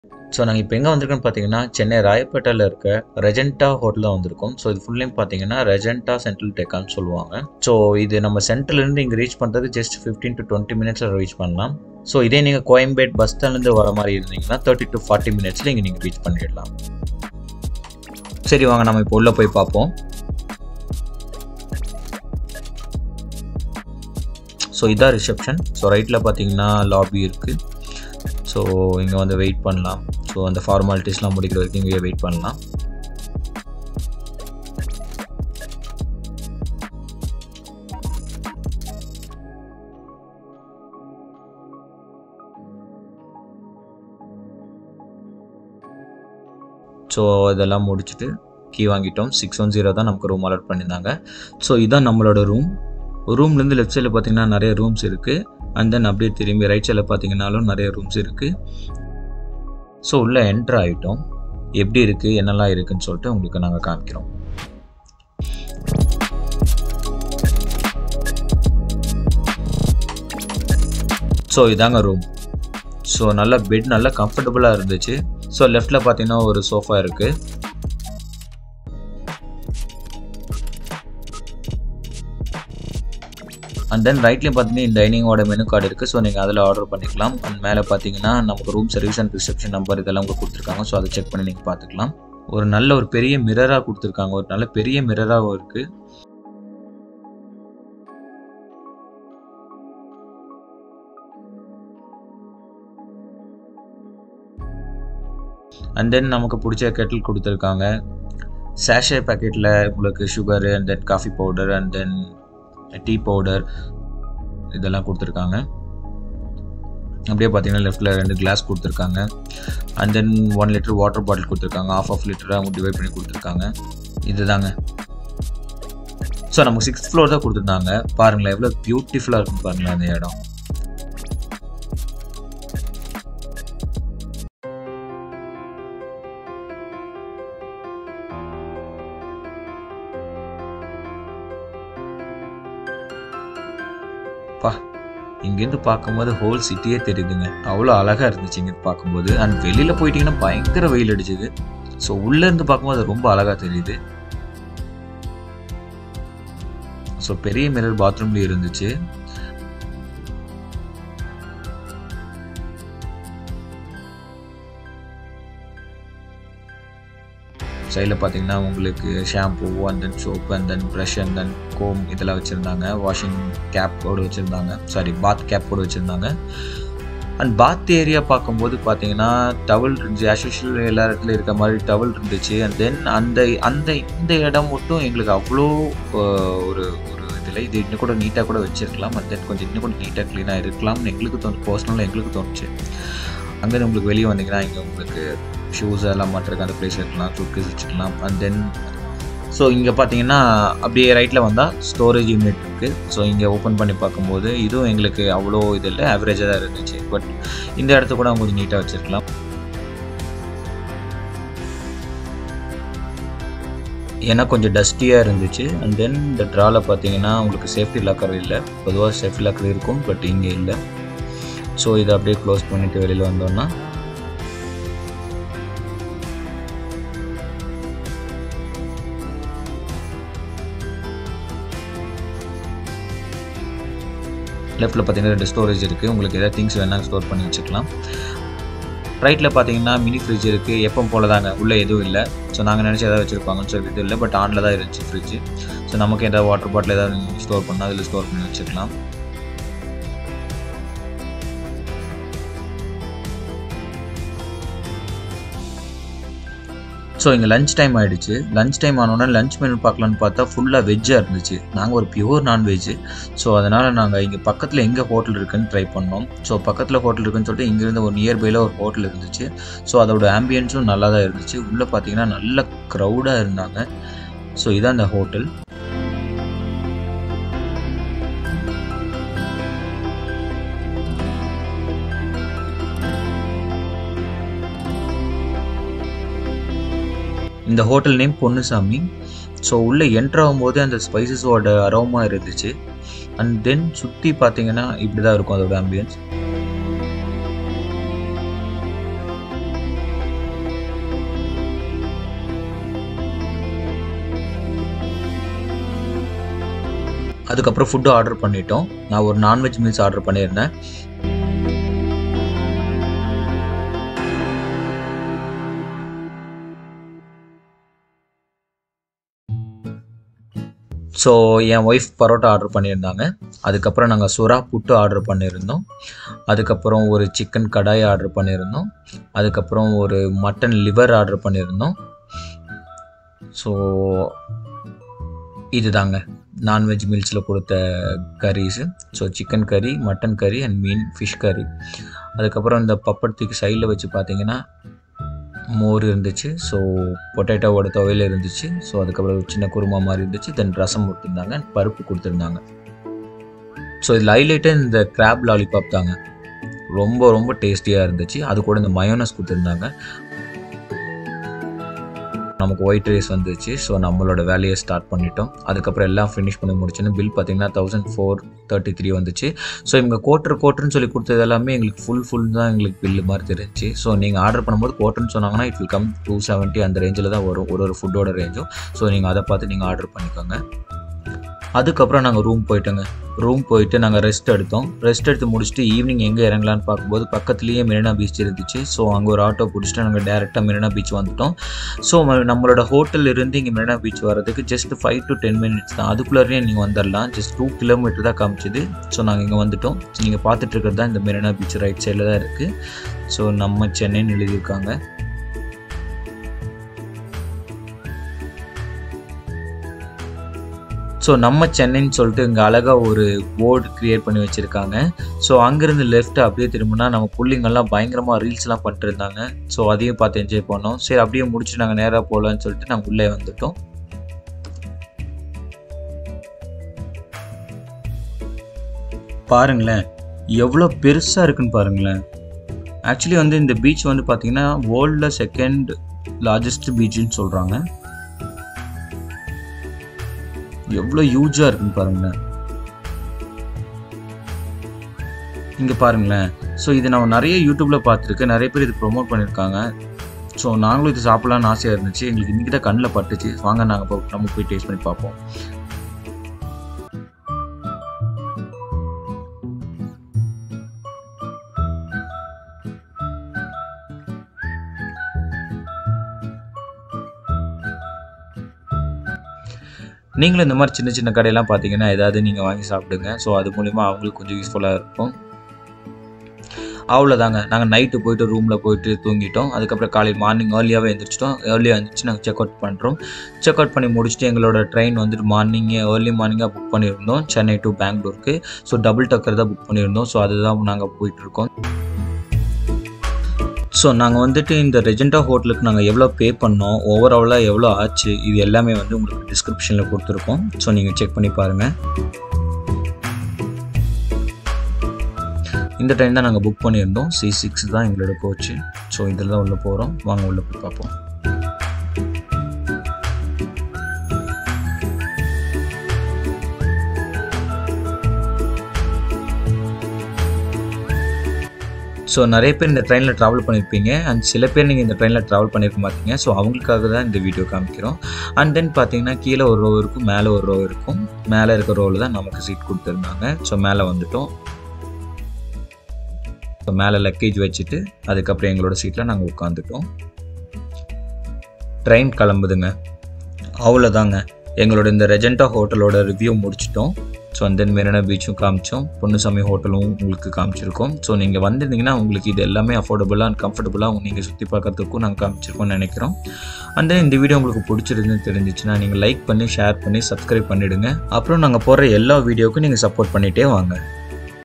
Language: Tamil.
ஸோ நாங்கள் இப்போ எங்கே வந்திருக்கோம்னு பார்த்தீங்கன்னா சென்னை ராயப்பேட்டையில் இருக்க ரெஜென்டா ஹோட்டல் தான் வந்திருக்கோம் ஸோ இது ஃபுல் நேம் பார்த்தீங்கன்னா ரெஜென்டா சென்ட்ரல் டெக்கான்னு சொல்லுவாங்க ஸோ இது நம்ம சென்ட்ரல்லேருந்து இங்கே ரீச் பண்ணுறது ஜஸ்ட் ஃபிஃப்டீன் டு டுவெண்ட்டி மினிட்ஸில் ரீச் பண்ணலாம் ஸோ இதே நீங்கள் கோயம்பேட் பஸ் ஸ்டாண்ட்லேருந்து வர மாதிரி இருந்தீங்கன்னா தேர்ட்டி டு ஃபார்ட்டி மினிட்ஸில் இங்கே நீங்கள் ரீச் பண்ணிடலாம் சரி வாங்க நம்ம இப்போ உள்ளே போய் பார்ப்போம் ஸோ இதான் ரிசப்ஷன் ஸோ ரைட்டில் பார்த்தீங்கன்னா லாபி இருக்குது ஸோ இங்கே வந்து வெயிட் பண்ணலாம் ஸோ அந்த ஃபார்மாலிட்டிஸ்லாம் முடிக்கிற வரைக்கும் இங்கே வெயிட் பண்ணலாம் ஸோ இதெல்லாம் முடிச்சுட்டு கீ வாங்கிட்டோம் சிக்ஸ் ஒன் ஜீரோ தான் நமக்கு ரூம் அலாட் பண்ணியிருந்தாங்க ஸோ இதான் நம்மளோட ரூம் ரூம்லேருந்து லெஃப்ட் சைடில் பார்த்தீங்கன்னா நிறைய ரூம்ஸ் இருக்குது அண்ட் தென் அப்படியே திரும்பி ரைட் சைடில் பார்த்தீங்கன்னாலும் நிறைய ரூம்ஸ் இருக்குது ஸோ உள்ளே என்ட்ரு ஆகிட்டோம் எப்படி இருக்குது என்னெல்லாம் இருக்குன்னு சொல்லிட்டு உங்களுக்கு நாங்கள் காமிக்கிறோம் ஸோ இதாங்க ரூம் ஸோ நல்ல பெட் நல்லா கம்ஃபர்டபுளாக இருந்துச்சு ஸோ லெஃப்டில் பார்த்தீங்கன்னா ஒரு சோஃபா இருக்குது அண்ட் தென் ரைட்லேயும் பார்த்தீங்கன்னா இந்த டைனிங்கோட மெனு கார்டு இருக்குது ஸோ நீங்கள் அதில் ஆர்டர் பண்ணிக்கலாம் அண்ட் மேலே பார்த்தீங்கன்னா நமக்கு room service and reception number இதெல்லாம் உங்களுக்கு கொடுத்துருக்காங்க ஸோ அதை செக் பண்ணி நீங்கள் பார்த்துக்கலாம் ஒரு நல்ல ஒரு பெரிய மிரராக கொடுத்துருக்காங்க ஒரு நல்ல பெரிய மிரராகவும் இருக்குது அண்ட் தென் நமக்கு பிடிச்ச கெட்டில் கொடுத்துருக்காங்க சேஷே பேக்கெட்டில் உங்களுக்கு sugar and then coffee powder and then tea powder இதெல்லாம் கொடுத்துருக்காங்க அப்படியே பார்த்தீங்கன்னா லெஃப்ட்டில் ரெண்டு கிளாஸ் கொடுத்துருக்காங்க and then one litre water bottle கொடுத்துருக்காங்க ஆஃப் ஆஃப் லிட்டராக அவங்க டிவைட் பண்ணி கொடுத்துருக்காங்க இதுதாங்க ஸோ நமக்கு சிக்ஸ்த் ஃப்ளோர் தான் கொடுத்துருந்தாங்க பாருங்களேன் எவ்வளோ பியூட்டிஃபுல்லாக இருக்கும் பாருங்களேன் அந்த இடம் பா இங்கேருந்து பார்க்கும்போது ஹோல் சிட்டியே தெரியுதுங்க அவ்வளோ அழகாக இருந்துச்சு இங்கேருந்து பார்க்கும்போது அண்ட் வெளியில் போயிட்டீங்கன்னா பயங்கர வெயில் அடிச்சுது ஸோ உள்ளேருந்து பார்க்கும்போது ரொம்ப அழகாக தெரியுது ஸோ பெரிய மிரர் பாத்ரூம்லேயும் இருந்துச்சு சைடில் பார்த்தீங்கன்னா உங்களுக்கு shampoo and then soap and then brush and then comb இதெல்லாம் வச்சுருந்தாங்க வாஷிங் கேப்போடு வச்சுருந்தாங்க சாரி பாத் கேப்போடு வச்சுருந்தாங்க அண்ட் பாத் ஏரியா பார்க்கும்போது பார்த்தீங்கன்னா டவல் இருந்துச்சு ஆஸ்யூஷுவல் எல்லா இடத்துலையும் இருக்க மாதிரி டவல் இருந்துச்சு அண்ட் தென் அந்த அந்த இந்த இடம் மட்டும் எங்களுக்கு அவ்வளோ ஒரு ஒரு இதில் இது இன்னும் கூட நீட்டாக கூட வச்சுருக்கலாம் அண்ட் தென் கொஞ்சம் இன்னும் கூட நீட்டாக க்ளீனாக இருக்கலாம்னு எங்களுக்கு தோணு பர்சனலாக எங்களுக்கு தோணுச்சு அங்கேருந்து உங்களுக்கு வெளியே வந்தீங்கன்னா இங்கே உங்களுக்கு ஷூஸ் எல்லாம் மாட்டிருக்க அந்த பிளேஸ் இருக்கலாம் சூட்கேஸ் வச்சுக்கலாம் அண்ட் தென் ஸோ இங்கே பார்த்தீங்கன்னா அப்படியே ரைட்டில் வந்தால் ஸ்டோரேஜ் யூனிட் இருக்குது ஸோ இங்கே ஓப்பன் பண்ணி பார்க்கும்போது இதுவும் எங்களுக்கு அவ்வளோ இது இல்லை ஆவரேஜாக தான் இருந்துச்சு பட் இந்த இடத்த கூட கொஞ்சம் நீட்டாக வச்சுருக்கலாம் ஏன்னா கொஞ்சம் டஸ்டியாக இருந்துச்சு அண்ட் தென் இந்த ட்ராவில் பார்த்தீங்கன்னா உங்களுக்கு சேஃப்டி லாக்கர் இல்லை பொதுவாக சேஃப்டி லாக்கர் இருக்கும் பட் இங்கே இல்லை ஸோ இதை அப்படியே க்ளோஸ் பண்ணிவிட்டு வெளியில் வந்தோன்னா லெஃப்ட்டில் பார்த்தீங்கன்னா ரெண்டு ஸ்டோரேஜ் இருக்குது உங்களுக்கு எதாவது திங்ஸ் வேணால் ஸ்டோர் பண்ணி வச்சுக்கலாம் ரைட்டில் பார்த்தீங்கன்னா மினி ஃப்ரிட்ஜ் இருக்குது எப்போ போல தாங்க உள்ளே எதுவும் இல்லை ஸோ நாங்கள் நினச்சி எதாவது வச்சுருப்பாங்கன்னு சொல்லி இது இல்லை பட் ஆனில் தான் இருந்துச்சு ஃப்ரிட்ஜ் ஸோ நமக்கு எதாவது வாட்டர் பாட்டில் ஏதாவது ஸ்டோர் பண்ணால் அதில் ஸ்டோர் பண்ணி வச்சுக்கலாம் ஸோ இங்கே லஞ்ச் டைம் ஆகிடுச்சு லஞ்ச் டைம் ஆனோடனே லஞ்ச் மெனு பார்க்கலான்னு பார்த்தா ஃபுல்லாக வெஜ்ஜாக இருந்துச்சு நாங்கள் ஒரு பியூர் நான்வெஜ் ஸோ அதனால் நாங்கள் இங்கே பக்கத்தில் எங்கே ஹோட்டல் இருக்குன்னு ட்ரை பண்ணோம் ஸோ பக்கத்தில் ஹோட்டல் இருக்குன்னு சொல்லிட்டு இங்கேருந்து ஒரு நியர்பையில் ஒரு ஹோட்டல் இருந்துச்சு ஸோ அதோட ஆம்பியன்ஸும் நல்லா தான் இருந்துச்சு உள்ளே பார்த்தீங்கன்னா நல்ல க்ரௌடாக இருந்தாங்க ஸோ இதான் அந்த ஹோட்டல் இந்த ஹோட்டல் நேம் பொன்னுசாமி ஸோ உள்ளே என்ட்ரு ஆகும்போது அந்த ஸ்பைசஸோட அரோமா இருந்துச்சு அண்ட் தென் சுற்றி பார்த்தீங்கன்னா இப்படி தான் இருக்கும் அதோட ஆம்பியன்ஸ் அதுக்கப்புறம் ஃபுட்டு ஆர்டர் பண்ணிட்டோம் நான் ஒரு நான்வெஜ் மீல்ஸ் ஆர்டர் பண்ணியிருந்தேன் ஸோ என் ஒய்ஃப் பரோட்டா ஆர்டர் பண்ணியிருந்தாங்க அதுக்கப்புறம் நாங்கள் சுறா புட்டு ஆர்டர் பண்ணியிருந்தோம் அதுக்கப்புறம் ஒரு சிக்கன் கடாய் ஆர்டர் பண்ணியிருந்தோம் அதுக்கப்புறம் ஒரு மட்டன் லிவர் ஆர்டர் பண்ணியிருந்தோம் ஸோ இதுதாங்க நான்வெஜ் மீல்ஸில் கொடுத்த கரீஸு ஸோ சிக்கன் கறி மட்டன் கறி அண்ட் மீன் ஃபிஷ் கறி அதுக்கப்புறம் இந்த பப்படத்துக்கு சைடில் வச்சு பார்த்தீங்கன்னா மோர் இருந்துச்சு ஸோ பொட்டேட்டோவோட துவையல் இருந்துச்சு ஸோ அதுக்கப்புறம் ஒரு சின்ன குருமா மாதிரி இருந்துச்சு தென் ரசம் கொடுத்துருந்தாங்க பருப்பு கொடுத்துருந்தாங்க ஸோ இதில் ஹைலைட்டே இந்த கிராப் லாலிபாப் தாங்க ரொம்ப ரொம்ப டேஸ்டியாக இருந்துச்சு அது கூட இந்த மயோனஸ் கொடுத்துருந்தாங்க நமக்கு ஒயிட் ரைஸ் வந்துச்சு ஸோ நம்மளோட வேலையை ஸ்டார்ட் பண்ணிட்டோம் அதுக்கப்புறம் எல்லாம் ஃபினிஷ் பண்ணி முடிச்சுன்னு பில் பார்த்தீங்கன்னா தௌசண்ட் ஃபோர் தேர்ட்டி த்ரீ வந்துச்சு ஸோ இவங்க கோட்டர் கோட்டர்னு சொல்லி கொடுத்தது எல்லாமே எங்களுக்கு ஃபுல் ஃபுல் தான் எங்களுக்கு பில்லு மாதிரி தெரிஞ்சு ஸோ நீங்கள் ஆர்டர் பண்ணும்போது கோட்டர்னு சொன்னாங்கன்னா it will come two seventy அந்த ரேஞ்சில் தான் வரும் ஒரு ஒரு ஃபுட்டோட ரேஞ்சும் ஸோ நீங்கள் அதை பார்த்து நீங்கள் ஆர்டர் பண்ணிக்கோங்க அதுக்கப்புறம் நாங்கள் ரூம் போயிட்டோங்க ரூம் போயிட்டு நாங்கள் ரெஸ்ட் எடுத்தோம் ரெஸ்ட் எடுத்து முடிச்சுட்டு ஈவினிங் எங்கே இறங்கலான்னு பார்க்கும்போது பக்கத்துலேயே மெரினா பீச் இருந்துச்சு ஸோ அங்கே ஒரு ஆட்டோ பிடிச்சிட்டு நாங்கள் டேரெக்டாக மெரினா பீச் வந்துட்டோம் ஸோ நம்மளோட ஹோட்டல் இருந்து இங்கே மெரினா பீச் வரதுக்கு just five to ten minutes தான் அதுக்குள்ளேயே நீங்கள் வந்துடலாம் ஜஸ்ட் டூ கிலோமீட்டர் தான் காமிச்சிது ஸோ நாங்கள் இங்கே வந்துட்டோம் நீங்கள் பார்த்துட்டு இருக்கிறது தான் இந்த மெரினா பீச் ரைட் சைடில் தான் இருக்குது ஸோ நம்ம சென்னைன்னு எழுதியிருக்காங்க ஸோ நம்ம சென்னைன்னு சொல்லிட்டு இங்கே அழகாக ஒரு போர்டு க்ரியேட் பண்ணி வச்சுருக்காங்க ஸோ அங்கேருந்து லெஃப்ட் அப்படியே திரும்பினா நம்ம பிள்ளைங்கள்லாம் பயங்கரமாக ரீல்ஸ்லாம் பண்ணிட்டுருந்தாங்க ஸோ அதையும் பார்த்து என்ஜாய் பண்ணோம் சரி அப்படியே முடிச்சு நாங்கள் நேராக போகலான்னு சொல்லிட்டு நாங்கள் உள்ளே வந்துட்டோம் பாருங்களேன் எவ்வளோ பெருசாக இருக்குன்னு பாருங்களேன் ஆக்சுவலி வந்து இந்த பீச் வந்து பார்த்தீங்கன்னா வேர்ல்டில் செகண்ட் லார்ஜஸ்ட் பீச்சுன்னு சொல்கிறாங்க எவ்வளோ யூஜாக இருக்குன்னு பாருங்களேன் இங்கே பாருங்களேன் ஸோ இது நான் நிறைய யூடியூப்பில் பார்த்துருக்கேன் நிறைய பேர் இது ப்ரொமோட் பண்ணியிருக்காங்க ஸோ நாங்களும் இது சாப்பிட்லான்னு ஆசையாக இருந்துச்சு எங்களுக்கு இன்றைக்கி தான் கண்ணில் பட்டுச்சு வாங்க நாங்கள் இப்போ நம்ம போய் டேஸ்ட் பண்ணி பார்ப்போம் நீங்களும் இந்த மாதிரி சின்ன சின்ன கடையெல்லாம் பார்த்தீங்கன்னா ஏதாவது நீங்கள் வாங்கி சாப்பிடுங்க ஸோ அது மூலிமா அவங்களுக்கு கொஞ்சம் யூஸ்ஃபுல்லாக இருக்கும் அவ்வளோதாங்க நாங்கள் நைட்டு போயிட்டு ரூமில் போயிட்டு தூங்கிட்டோம் அதுக்கப்புறம் காலையில் மார்னிங் ஏர்லியாகவே எழுந்திரிச்சிட்டோம் ஏர்லியாக எழுந்திரிச்சு நாங்கள் செக் அவுட் பண்ணுறோம் செக் அவுட் பண்ணி முடிச்சுட்டு எங்களோட ட்ரெயின் வந்துட்டு மார்னிங்கே ஏர்லி மார்னிங்காக புக் பண்ணியிருந்தோம் சென்னை டு பெங்களூருக்கு ஸோ டபுள் டக்கர் தான் புக் பண்ணியிருந்தோம் ஸோ அதுதான் நாங்கள் போயிட்டுருக்கோம் ஸோ நாங்கள் வந்துட்டு இந்த ரெஜெண்டா ஹோட்டலுக்கு நாங்கள் எவ்வளோ பே பண்ணோம் ஓவராலாக எவ்வளோ ஆச்சு இது எல்லாமே வந்து உங்களுக்கு டிஸ்கிரிப்ஷனில் கொடுத்துருக்கோம் ஸோ நீங்கள் செக் பண்ணி பாருங்கள் இந்த ட்ரெயின் தான் நாங்கள் புக் பண்ணியிருந்தோம் சி சிக்ஸ் தான் எங்களோட கோச்சு ஸோ இதில் தான் உள்ளே போகிறோம் வாங்க உள்ளே போய் பார்ப்போம் ஸோ நிறைய பேர் இந்த ட்ரெயினில் ட்ராவல் பண்ணியிருப்பீங்க அண்ட் சில பேர் நீங்கள் இந்த ட்ரெயினில் ட்ராவல் பண்ணியிருக்க மாட்டீங்க ஸோ அவங்களுக்காக தான் இந்த வீடியோ காமிக்கிறோம் அண்ட் தென் பார்த்தீங்கன்னா கீழே ஒரு ரோ இருக்கும் மேலே ஒரு ரோ இருக்கும் மேலே இருக்க ரோவில் தான் நமக்கு சீட் கொடுத்துருந்தாங்க ஸோ மேலே வந்துட்டோம் ஸோ மேலே லக்கேஜ் வச்சுட்டு அதுக்கப்புறம் எங்களோட சீட்டில் நாங்கள் உட்காந்துட்டோம் ட்ரெயின் கிளம்புதுங்க அவ்வளோதாங்க எங்களோட இந்த ரெஜெண்டா ஹோட்டலோட ரிவ்யூ முடிச்சிட்டோம் ஸோ அந்த மெரினா பீச்சும் காமிச்சோம் பொன்னுசாமி ஹோட்டலும் உங்களுக்கு காமிச்சிருக்கோம் ஸோ நீங்கள் வந்திருந்தீங்கன்னா உங்களுக்கு இது எல்லாமே அஃபோர்டபுளாக அண்ட் கம்ஃபர்டபுளாக நீங்கள் சுற்றி பார்க்கறதுக்கும் நாங்கள் காமிச்சிருக்கோம்னு நினைக்கிறோம் அந்த இந்த வீடியோ உங்களுக்கு பிடிச்சிருந்துன்னு தெரிஞ்சிச்சுன்னா நீங்கள் லைக் பண்ணி ஷேர் பண்ணி சப்ஸ்கிரைப் பண்ணிவிடுங்க அப்புறம் நாங்கள் போடுற எல்லா வீடியோவுக்கும் நீங்கள் சப்போர்ட் பண்ணிகிட்டே வாங்க